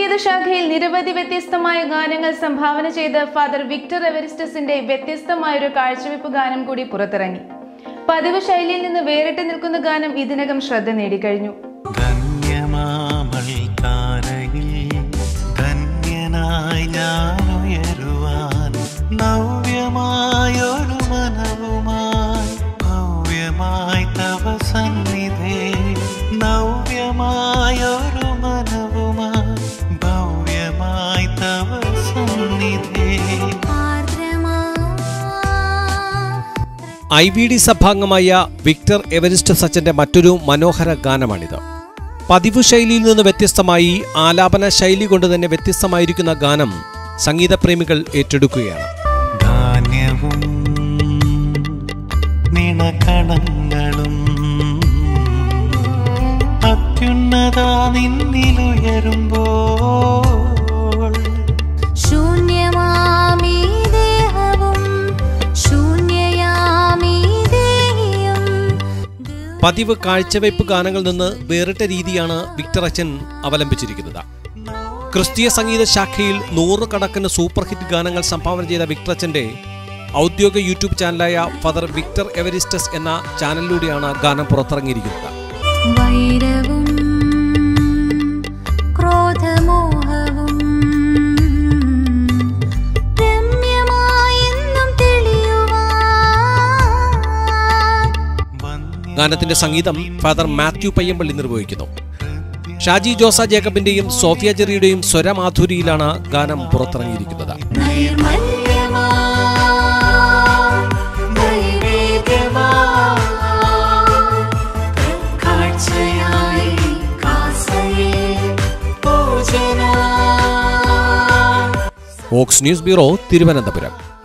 സംഗീത ശാഖയിൽ നിരവധി വ്യത്യസ്തമായ ഗാനങ്ങൾ സംഭാവന ചെയ്ത ഫാദർ വിക്ടർ എവരിസ്റ്റസിന്റെ വ്യത്യസ്തമായൊരു കാഴ്ചവെപ്പ് ഗാനം കൂടി പുറത്തിറങ്ങി പതിവ് ശൈലിയിൽ നിന്ന് വേറിട്ട് നിൽക്കുന്ന ഗാനം ഇതിനകം ശ്രദ്ധ നേടിക്കഴിഞ്ഞു ധന്യമാമൾ താരയിൽ ധന്യനായി ഞാൻ ഉയരുവാൻ നവ്യമായൊരു മനവുമായി ഭവ്യമായി തവ സന്നിധേ നവ്യമായൊരു മനവുമായി ഭവ്യമായി തവ സന്നിധേ ഐ വി ഡി സഭാംഗമായ വിക്ടർ എവരിസ്റ്റ് സച്ചന്റെ മറ്റൊരു മനോഹര ഗാനമാണിത് പതിവ് ശൈലിയിൽ നിന്ന് വ്യത്യസ്തമായി ആലാപന ശൈലി കൊണ്ട് തന്നെ വ്യത്യസ്തമായിരിക്കുന്ന ഗാനം സംഗീതപ്രേമികൾ ഏറ്റെടുക്കുകയാണ് ധാന്യവും നിണകണങ്ങളും അത്യുന്നത നിന്നിലുയരുമ്പോൾ ശൂന്യമാമീ ദേഹവും ശൂന്യയാമീ ദേഹിയും പതിവ് കാഴ്ചവയ്പ് ഗാനങ്ങളിൽ നിന്ന് വേറിട്ട രീതിയാണ് വിക്ടർ അച്ഛൻ അവലംബിച്ചിരിക്കുന്നത് ക്രിസ്തീയ സംഗീത ശാഖയിൽ നൂറുകണക്കിന് സൂപ്പർ ഹിറ്റ് ഗാനങ്ങൾ സംഭാവന ചെയ്ത വിക്ടർ അച്ഛന്റെ ഔദ്യോഗിക യൂട്യൂബ് ചാനലായ ഫാദർ വിക്ടർ എവരിസ്റ്റസ് എന്ന ചാനലിലൂടെയാണ് ഗാനം പുറത്തിറങ്ങിയിരിക്കുന്നത് വൈരവും ക്രോധമോഹവും രമ്യമായെന്നും തെളിയുവാൻ ഗാനത്തിന്റെ സംഗീതം ഫാദർ മാത്യു പയ്യമ്പള്ളി നിർവഹിക്കുന്നു ഷാജി ജോസ ജേക്കബിന്റെയും സോഫിയ ജെറിയുടെയും സ്വരമാധുരിയിലാണ് ഗാനം പുറത്തിറങ്ങിയിരിക്കുന്നത് ഓക്സ് ന്യൂസ് ബ്യൂറോ തിരുവനന്തപുരം